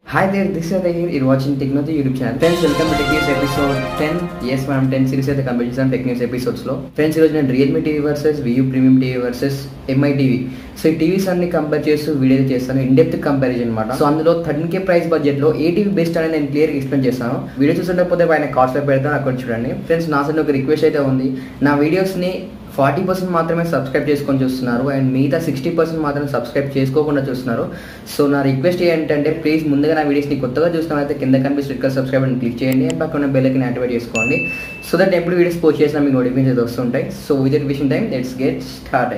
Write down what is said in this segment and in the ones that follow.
Hi there, this is Adhay here. You're watching Technology YouTube channel. Friends, welcome to Tech News episode 10. Yes, మనం 10 series అయితే complete చేసాం tech news episodes లో friends ఈరోజు నేను Realme TV versus Vu premium TV versus Mi TV so ఈ TVs అన్ని compare చేస్తూ video చేస్తాను ఇన్ డెప్త్ కంపారిజన్ అనమాట సో అందులో థర్టీన్ కే ప్రైస్ బడ్జెట్ లో ఏ టీవీ బెస్ట్ అనేది నేను క్లియర్ ఎక్స్ప్లెయిన్ చేస్తాను వీడియో చూస్తుండకపోతే పైన కాస్ట్ లో పెడతాను అక్కడ చూడండి ఫ్రెండ్స్ నా సైడ్ ఒక రిక్వెస్ట్ అయితే ఉంది నా వీడియోస్ ని ఫార్టీ పర్సెంట్ మాత్రమే సబ్స్క్రైబ్ చేసుకొని చూస్తున్నారు అండ్ మిగతా సిక్స్టీ పర్సెంట్ మాత్రం సబ్స్క్రైబ్ చేసుకోకుండా చూస్తున్నారు సో నా రిక్వెస్ట్ ఏంటంటే ప్లీజ్ ముందుగా నా వీడియోస్ని కొత్తగా చూస్తున్నట్లయితే కింద కనిపిస్తే ఇక్కడ సబ్స్క్రైబ్ అని క్లిక్ చేయండి అండ్ పక్కన బెల్కి యాక్టివేట్ చేసుకోండి సో దట్ ఎప్పుడు వీడియోస్ పోస్ట్ చేసినా మీకు నోటిఫికేషన్ వస్తుంటాయి సో విత్ విషయం time let's get start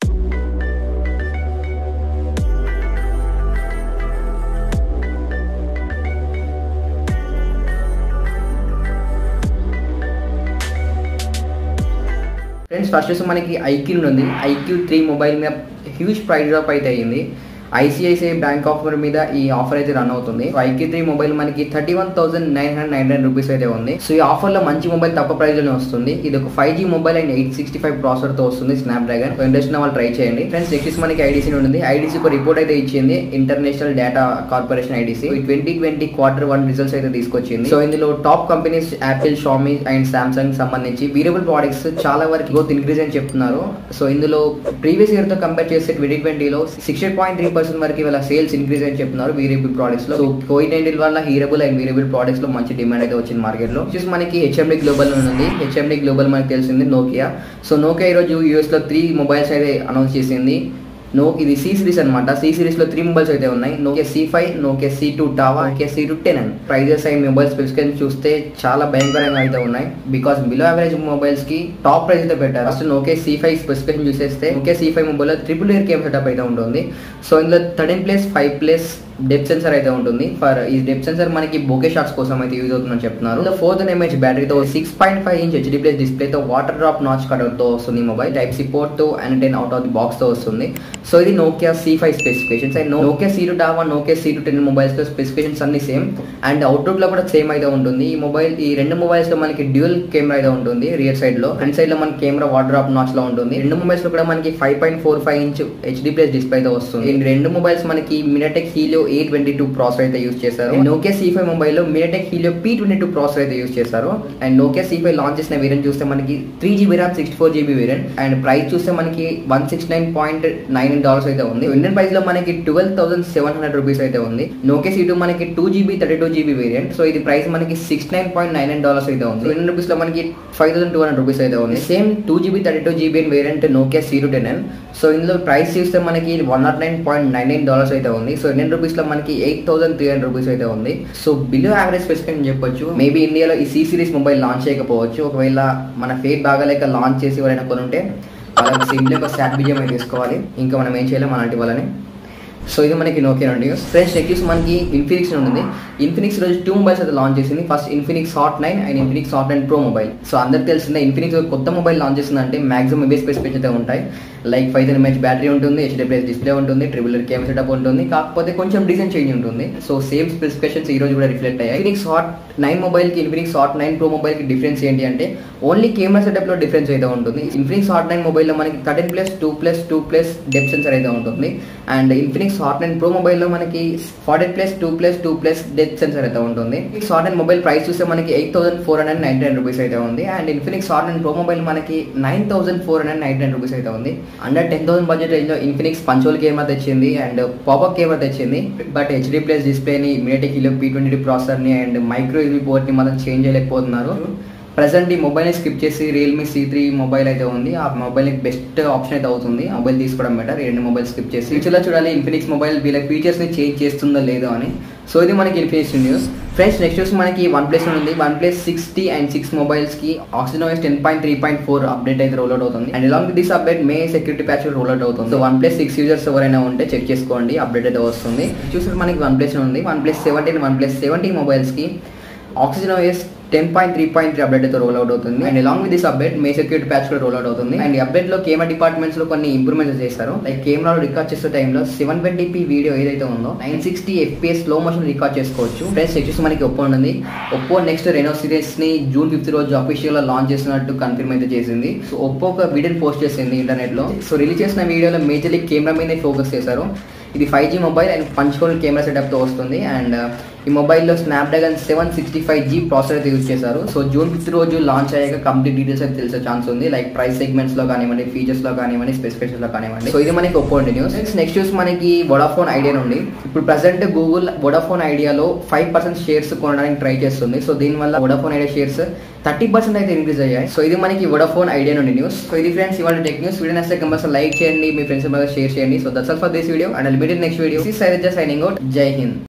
friends first వచ్చి మనకి ఐక్యూ ఉంది ఐక్యూ త్రీ మొబైల్ మీద హ్యూజ్ ప్రైస్ డ్రాప్ అయితే అయ్యింది ఐసిఐసిఐ బ్యాంక్ ఆఫర్ మీద ఈ ఆఫర్ అయితే రన్ అవుతుంది ఐక్యూ త్రీ మొబైల్ మనకి thirty one thousand nine hundred nine hundred rupees అయితే ఉంది సో ఈ ఆఫర్ లో మంచి మొబైల్ తక్కువ ప్రైస్ లోనే వస్తుంది ఇది ఒక five G mobile and eight sixty five processor తో వస్తుంది స్నాప్ డ్రాగన్ ఇంట్రెస్ట్ వాళ్ళు ట్రై చేయండి ఫ్రెండ్స్ నెక్స్ట్ మనకి ఐడీసీ ఉంది ఐడీసీ ఒక రిపోర్ట్ అయితే ఇచ్చింది international data corporation IDC twenty twenty quarter one results అయితే తీసుకొచ్చింది సో ఇందులో top companies Apple Xiaomi and Samsung సంబంధించి వీరబుల్ ప్రోడక్ట్స్ చాలా వరకు గ్రోత్ ఇంక్రీజ్ అని చెప్తున్నారు సో ఇందులో ప్రీవియస్ ఇయర్ తో కంపేర్ చేస్తే ట్వంటీ ట్వంటీలో సిక్స్టీ పాయింట్ త్రీ పర్సెంట్ వరకు ఇవాళ సేల్స్ ఇంక్రీజ్ అని చెప్తున్నారు వీరబుల్ ప్రోడక్ట్స్ లో సో కోవిడ్ నైన్టీన్ వల్ల హీరబుల్ అండ్ వీరబుల్ ప్రోడక్ట్స్ లో మంచి డిమాండ్ అయితే వచ్చింది మార్కెట్ లో చూసి మనకి హెచ్ఎండి గ్లోబల్ ఉంది హెచ్ఎండి గ్లోబల్ మనకి తెలిసింది నోకియా సో నోకియా ఈ రోజు యూఎస్ లో త్రీ మొబైల్స్ అయితే అనౌన్స్ చేసింది నో ఇది సి సిరీస్ అనమాట సి సిరీస్ లో త్రీ మొబైల్స్ అయితే ఉన్నాయి Nokia C five Nokia C two Tava Nokia C two ten అని ప్రైజెస్ అయి మొబైల్ స్పెసిఫికేషన్ చూస్తే చాలా భయంకరంగా అయితే ఉన్నాయి బికాస్ బిలో యావరేజ్ మొబైల్స్ కి టాప్ ప్రైస్ అయితే పెట్టారు first Nokia C five specification చూసేస్తే Nokia C five mobile లో ట్రిపుల్ ఇయర్ కేమ్ సెటప్ అయితే ఉంటుంది సో ఇందులో thirteen plus five plus depth sensor అయితే ఉంటుంది ఫర్ ఈ డెప్ సెన్సర్ మనకి బోకే షాట్స్ కోసం అయితే యూజ్ అవుతుందని చెప్తున్నారు ఇందులో ఫోర్ ఎంహెచ్ బ్యాటరీతో six point five inch HD plus డిస్ప్లేతో వాటర్ డ్రాప్ నాచ్ తో వస్తుంది మొబైల్ టైప్ సి పోర్ట్ తో and ten out of the box తో వస్తుంది సో ఇది Nokia C five specifications and Nokia C two Tava Nokia C two ten mobiles లో specifications అన్ని same and output లో కూడా సేమ్ అయితే ఉంటుంది ఈ మొబైల్ ఈ రెండు మొబైల్స్ లో మనకి డ్యూయల్ కెమెరా అయితే ఉంటుంది రియర్ సైడ్ లో ఫ్రంట్ సైడ్ లో మనకి కెమెరా వాటర్ డ్రాప్ నాచ్ లో ఉంటుంది రెండు మొబైల్స్ లో కూడా మనకి five point four five inch HD plus display అయితే వస్తుంది ఈ రెండు మొబైల్స్ మనకి MediaTek Helio A twenty two processor అయితే యూస్ చేశారు నోకియా సి ఫైవ్ మొబైల్ లో MediaTek Helio P twenty two processor అయితే యూస్ చేశారు and Nokia C five launch చేసిన వేరియంట్ చూస్తే మనకి three GB RAM sixty four GB variant and price చూస్తే మనకి one six nine point nine dollars అయితే ఉంది ఇండియన్ ప్రైస్ లో మనకి twelve thousand seven hundred rupees అయితే ఉంది నోకియా సి టూ మనకి two GB thirty two GB variant so ఇది ప్రైస్ మనకి six nine point nine nine dollars అయితే ఉంది ఇండియన్ రూపీస్ లో మనకి five thousand two hundred rupees అయితే ఉంది same two GB thirty two GB variant Nokia C two ten so ఇందులో price చూస్తే మనకి one nought nine point nine nine dollars అయితే ఉంది సో ఇండియన్ రూపీస్ లో మనకి eight thousand three hundred rupees అయితే ఉంది సో బిలో యావరేజ్ స్పెసిఫికేషన్ చెప్పొచ్చు మేబీ ఇండియాలో ఈ సి సిరీస్ మొబైల్ లాంచ్ చేయకపోవచ్చు ఒకవేళ మన ఫేట్ బాగాలేక లాంచ్ చేసి ఎవరైనా కొని ఉంటే వాళ్ళకి సింపుల్ ఒక శాట్ బిజియం అయితే తీసుకోవాలి ఇంకా మనం ఏం చేయలేం అలాంటి వాళ్ళని సో ఇది మనకి నోకియా అండి ఫ్రెండ్స్ నెక్స్ట్ మనకి ఇన్ఫినిక్స్ ఉంది ఇన్ఫినిక్స్ రోజు టూ మొబైల్స్ అయితే లాంచ్ చేసింది first Infinix hot nine and Infinix hot nine pro mobile so అందరికి తెలిసిందే ఇన్ఫినిక్స్ కొత్త మొబైల్ లాంచ్ చేసిందంటే మాక్సిమం ఇవే స్పెసిఫికేషన్ అయితే ఉంటాయి like five thousand mAh battery ఉంటుంది హెచ్డిప్లెస్ డిస్ప్లే ఉంటుంది ట్రిపుల్ కెమెరా సెటప్ ఉంటుంది కాకపోతే కొంచెం డిజైన్ చేంజ్ ఉంటుంది సో సేమ్ స్పెసిఫికేషన్స్ ఈ రోజు కూడా రిఫ్లెక్ట్ అయ్యాయి ఇన్ఫినిక్స్ హాట్ నైన్ మొబైల్ కి Infinix hot nine pro mobile కి డిఫరెన్స్ ఏంటి అంటే ఓన్లీ కెమెరా సెటప్ లో డిఫరెన్స్ అయితే ఉంటుంది ఇన్ఫినిక్స్ హాట్ నైన్ మొబైల్ లో మనకి thirteen plus two plus two plus depth sensor అయితే ఉంటుంది and Infinix hot nine pro mobile లో మనకి forty plus two plus two plus depth sensor అయితే ఉంటుంది హాట్ నైన్ మొబైల్ ప్రైస్ చూస్తే మనకి eight thousand four hundred ninety nine rupees అయితే ఉంది and Infinix hot nine pro mobile మనకి nine thousand four hundred ninety nine rupees అయితే ఉంది under ten thousand budget range లో ఇన్ఫినిక్స్ పంచోల్ కెమెరా తెచ్చింది and popup camera తెచ్చింది but HD plus డిస్ప్లేని MediaTek Helio P twenty processor ని and micro యూవీ port ని మాత్రం చేంజ్ చేయలేకపోతున్నారు ప్రజెంట్ ఈ మొబైల్ని స్కిప్ చేసి రియల్మీ సి త్రీ మొబైల్ అయితే ఉంది ఆ మొబైల్ బెస్ట్ ఆప్షన్ అయితే అవుతుంది మొబైల్ తీసుకోవడం బెటర్ ఈ రెండు మొబైల్ స్కిప్ చేసి ఫ్యూచర్లో చూడాలి ఇన్ఫినిక్స్ మొబైల్ వీళ్ళ ఫీచర్స్ని చేంజ్ చేస్తుందో లేదో అని సో ఇది మనకి Infinix news friends next news మనకి వన్ ప్లస్ ఉంది one plus sixty and six mobiles కి Oxygen OS ten point three point four update అయితే రోల్ అవుట్ అవుతుంది and along this update May security patch roll out అవుతుంది so one plus six users ఎవరైనా ఉంటే check చేసుకోండి update అయితే వస్తుంది చూసారు మనకి వన్ ప్లస్ ఉంది one plus seventeen one plus seventeen mobiles కి Oxygen OS ten point three point three update అయితే రోల్ అవుట్ అవుతుంది and along with this update May security patch కూడా రోల్ అవుట్ అవుతుంది అండ్ ఈ అప్డేట్ లో camera departments లో కొన్ని improvements చేస్తారు లైక్ కెమెరాలో రికార్డ్ చేసే టైంలో సెవెన్ ట్వంటీ పీ వీడియో ఏదైతే ఉందో నైన్ సిక్స్టీ ఎఫ్పిఎస్ లో మోషన్ రికార్డ్ చేసుకోవచ్చు ఫ్రెండ్స్ నెక్స్ట్ మనకి ఒప్పో ఉంది ఒప్పో నెక్స్ట్ రెనో సిరీస్ ని జూన్ ఫిఫ్త్ రోజు అఫీషియల్ గా లాంచ్ చేసినట్టు కన్ఫర్మ్ అయితే చేసింది సో ఒప్పో ఒక వీడియోని పోస్ట్ చేసింది ఇంటర్నెట్ లో సో రిలీజ్ చేసిన వీడియోలో మేజర్లీ కెమెరా మీద ఫోకస్ చేశారు ఇది five G mobile and punch hole camera సెటప్తో వస్తుంది అండ్ ఈ మొబైల్లో Snapdragon seven sixty five G processor అయితే యూజ్ చేశారు సో జూన్ ఫిఫ్త్ రోజు లాంచ్ అయ్యాక కంప్లీట్ డీటెయిల్స్ అయితే తెలిసే ఛాన్స్ ఉంది లైక్ ప్రైస్ సెగ్మెంట్స్ లో కానివ్వండి ఫీచర్స్ లో కానివ్వండి స్పెసిఫికేషన్స్ లో కానివ్వండి సో ఇది మనకి ఒప్పో న్యూస్ నెక్స్ట్ న్యూస్ మనకి వొడాఫోన్ ఐడియా నుండి ఇప్పుడు ప్రెసెంట్ గూగుల్ వొడాఫోన్ ఐడియాలో ఫైవ్ పర్సెంట్ షేర్స్ కొనడానికి ట్రై చేస్తుంది సో దీనివల్ల Vodafone Idea shares thirty percent అయితే ఇంక్రీజ్ అయ్యాయి సో ఇది మనకి వొడాఫోన్ ఐడియా నుండి న్యూస్ సో ఇది ఫ్రెండ్స్ ఇవాళ టెక్ న్యూస్ వీడియో నచ్చితే కంపల్సరీ లైక్ చేయండి మీ ఫ్రెండ్స్ షేర్ చేయండి so that's all for this video and limited next video signing out Jai Hind